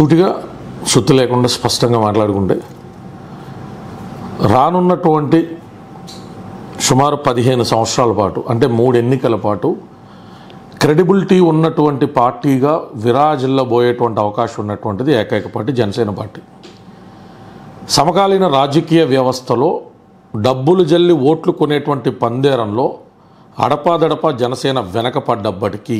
సూటిగా సుత్తి లేకుండా స్పష్టంగా మాట్లాడుకుంటే రానున్నటువంటి సుమారు పదిహేను సంవత్సరాల పాటు అంటే మూడు ఎన్నికల పాటు క్రెడిబిలిటీ ఉన్నటువంటి పార్టీగా విరాజిల్లబోయేటువంటి అవకాశం ఉన్నటువంటిది ఏకైక పార్టీ జనసేన పార్టీ సమకాలీన రాజకీయ వ్యవస్థలో డబ్బులు జల్లి ఓట్లు కొనేటువంటి పందేరంలో అడపాదడపా జనసేన వెనకపడ్డప్పటికీ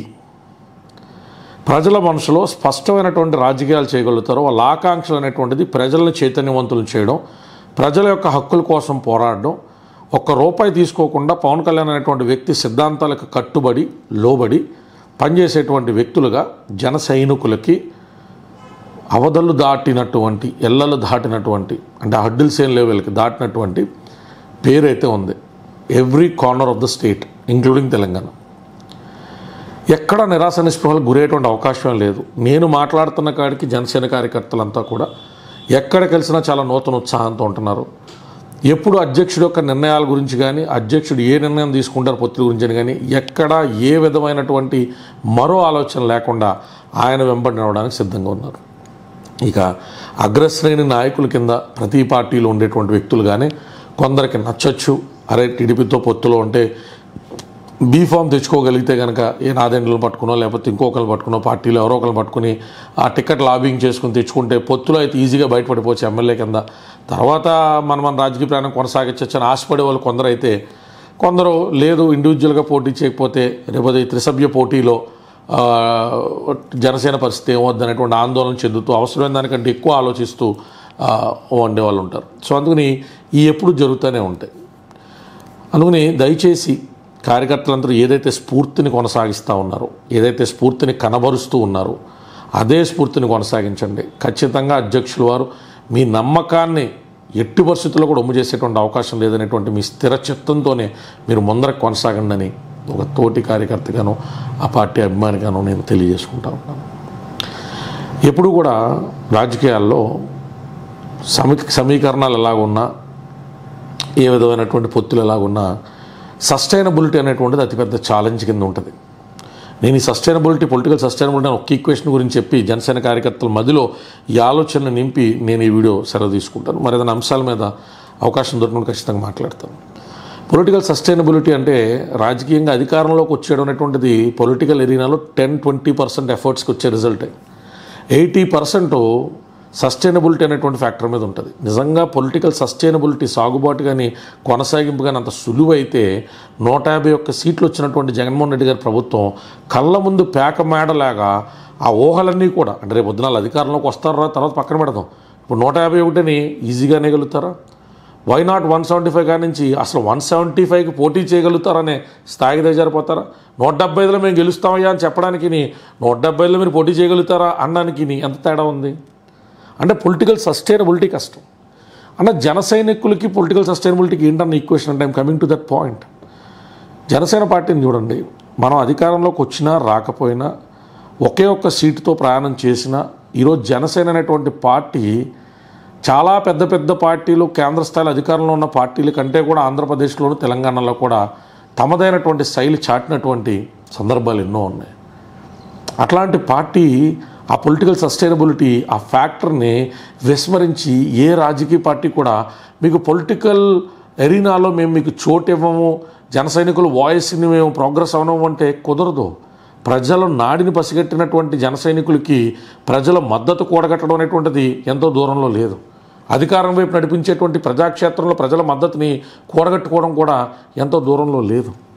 ప్రజల మనసులో స్పష్టమైనటువంటి రాజకీయాలు చేయగలుగుతారో వాళ్ళ ఆకాంక్షలు అనేటువంటిది ప్రజలను చైతన్యవంతులు చేయడం ప్రజల యొక్క హక్కుల కోసం పోరాడడం ఒక్క రూపాయి తీసుకోకుండా పవన్ కళ్యాణ్ అనేటువంటి వ్యక్తి సిద్ధాంతాలకు కట్టుబడి లోబడి పనిచేసేటువంటి వ్యక్తులుగా జన సైనికులకి అవధులు దాటినటువంటి ఎల్లలు దాటినటువంటి అంటే హడ్డిల్ సేన్ లెవెల్కి దాటినటువంటి పేరైతే ఉంది every corner of the state including Telangana ఎక్కడ నిరాశ నిస్పృహలకు గురయ్యేటువంటి అవకాశం లేదు నేను మాట్లాడుతున్న కాడికి జనసేన కార్యకర్తలంతా కూడా ఎక్కడ కలిసినా చాలా నూతన ఉత్సాహంతో ఉంటున్నారు ఎప్పుడు అధ్యక్షుడి యొక్క నిర్ణయాల గురించి కానీ అధ్యక్షుడు ఏ నిర్ణయం తీసుకుంటారు పొత్తుల గురించి అని కానీ ఎక్కడ ఏ విధమైనటువంటి మరో ఆలోచన లేకుండా ఆయన వెంబడి నడవడానికి సిద్ధంగా ఉన్నారు ఇక అగ్రశ్రేణి నాయకుల కింద ప్రతి పార్టీలో ఉండేటువంటి వ్యక్తులు కానీ కొందరికి నచ్చచ్చు అరే టీడీపీతో పొత్తులో ఉంటే బీ ఫామ్ తెచ్చుకోగలిగితే కనుక ఏ నాదెండ్లను పట్టుకునో లేకపోతే ఇంకొకరిని పట్టుకునో పార్టీలో ఎవరో ఒకరిని పట్టుకుని ఆ టికెట్ లాబింగ్ చేసుకుని తెచ్చుకుంటే పొత్తులో అయితే ఈజీగా బయటపడిపోవచ్చు ఎమ్మెల్యే కింద తర్వాత మన మన రాజకీయ ప్రయాణం కొనసాగించవచ్చు అని ఆశపడే వాళ్ళు కొందరు అయితే కొందరు లేదు ఇండివిజువల్గా పోటీ చేయకపోతే రేపు ఈ త్రిసభ్య పోటీలో ఆ, జనసేన పరిస్థితి ఏమవుద్దనేటువంటి ఆందోళన చెందుతూ అవసరమైన దానికంటే ఎక్కువ ఆలోచిస్తూ ఆ, ఉండే వాళ్ళు ఉంటారు సో అందుకని ఈ ఎప్పుడు జరుగుతూనే ఉంటాయి అందుకని దయచేసి కార్యకర్తలందరూ ఏదైతే స్ఫూర్తిని కొనసాగిస్తూ ఉన్నారో ఏదైతే స్ఫూర్తిని కనబరుస్తూ ఉన్నారో అదే స్ఫూర్తిని కొనసాగించండి ఖచ్చితంగా అధ్యక్షుల వారు మీ నమ్మకాన్ని ఎట్టి పరిస్థితుల్లో కూడా ఒమ్ము చేసేటువంటి అవకాశం లేదనేటువంటి మీ స్థిర చిత్తంతోనే మీరు ముందరకు కొనసాగండి అని ఒక తోటి కార్యకర్తగాను ఆ పార్టీ అభిమానిగాను నేను తెలియజేసుకుంటా ఉన్నాను ఎప్పుడు కూడా రాజకీయాల్లో సమీ సమీకరణాలు ఎలాగున్నా ఏ విధమైనటువంటి పొత్తులు ఎలాగున్నా సస్టైనబిలిటీ అనేటువంటిది అతిపెద్ద ఛాలెంజ్ కింద ఉంటుంది నేను ఈ సస్టైనబిలిటీ పొలిటికల్ సస్టైనబిలిటీ అని ఒక్క ఈక్వేషన్ గురించి చెప్పి జనసేన కార్యకర్తల మధ్యలో ఈ ఆలోచనను నింపి నేను ఈ వీడియో సెలవు తీసుకుంటాను మరి ఏదైనా అంశాల మీద అవకాశం దొరికినప్పుడు ఖచ్చితంగా మాట్లాడతాను పొలిటికల్ సస్టైనబిలిటీ అంటే రాజకీయంగా అధికారంలోకి వచ్చేయడం అనేటువంటిది పొలిటికల్ ఎరీనాలో టెన్ ట్వంటీ పర్సెంట్ ఎఫర్ట్స్కి వచ్చే రిజల్టే ఎయిటీ పర్సెంట్ సస్టైనబిలిటీ అనేటువంటి ఫ్యాక్టర్ మీద ఉంటుంది నిజంగా పొలిటికల్ సస్టైనబిలిటీ సాగుబాటు కానీ కొనసాగింపు కానీ అంత సులువైతే నూట యాభై ఒక్క సీట్లు వచ్చినటువంటి జగన్మోహన్ రెడ్డి గారి ప్రభుత్వం కళ్ళ ముందు పేక మేడలాగా ఆ ఊహలన్నీ కూడా అంటే రేపు పొద్దున వాళ్ళు అధికారంలోకి వస్తారా తర్వాత పక్కన పెడదాం ఇప్పుడు నూట యాభై ఒకటిని ఈజీగానే గలుగుతారా why not one seventy five కాడి నుంచి అసలు వన్ సెవెంటీ ఫైవ్కి పోటీ చేయగలుగుతారనే స్థాయికి దిగజారిపోతారా నూట డెబ్బై ఐదులో మేము గెలుస్తామయ్యా అని చెప్పడానికి నూట డెబ్బై ఐదులో మీరు పోటీ చేయగలుగుతారా అనడానికి ఎంత తేడా ఉంది అంటే పొలిటికల్ సస్టైనబిలిటీ కష్టం అంటే జన సైనికులకి పొలిటికల్ సస్టైనబిలిటీకి ఏంటన్న ఈక్వేషన్ అంటే I'm coming to that point Janasena పార్టీని చూడండి మనం అధికారంలోకి వచ్చినా రాకపోయినా ఒకే ఒక్క సీటుతో ప్రయాణం చేసినా ఈరోజు జనసేన అనేటువంటి పార్టీ చాలా పెద్ద పెద్ద పార్టీలు కేంద్ర స్థాయిలో అధికారంలో ఉన్న పార్టీల కంటే కూడా ఆంధ్రప్రదేశ్లోను తెలంగాణలో కూడా తమదైనటువంటి శైలి చాటినటువంటి సందర్భాలు ఎన్నో ఉన్నాయి అట్లాంటి పార్టీ ఆ పొలిటికల్ సస్టైనబిలిటీ ఆ ఫ్యాక్టర్ని విస్మరించి ఏ రాజకీయ పార్టీ కూడా మీకు పొలిటికల్ ఎరీనాలో మేము మీకు చోటు ఇవ్వము జన సైనికుల వాయిస్ని మేము ప్రోగ్రెస్ అవడం అంటే కుదరదు ప్రజల నాడిని పసిగట్టినటువంటి జన సైనికులకి ప్రజల మద్దతు కూడగట్టడం అనేటువంటిది ఎంతో దూరంలో లేదు అధికారం వైపు నడిపించేటువంటి ప్రజాక్షేత్రంలో ప్రజల మద్దతుని కూడగట్టుకోవడం కూడా ఎంతో దూరంలో లేదు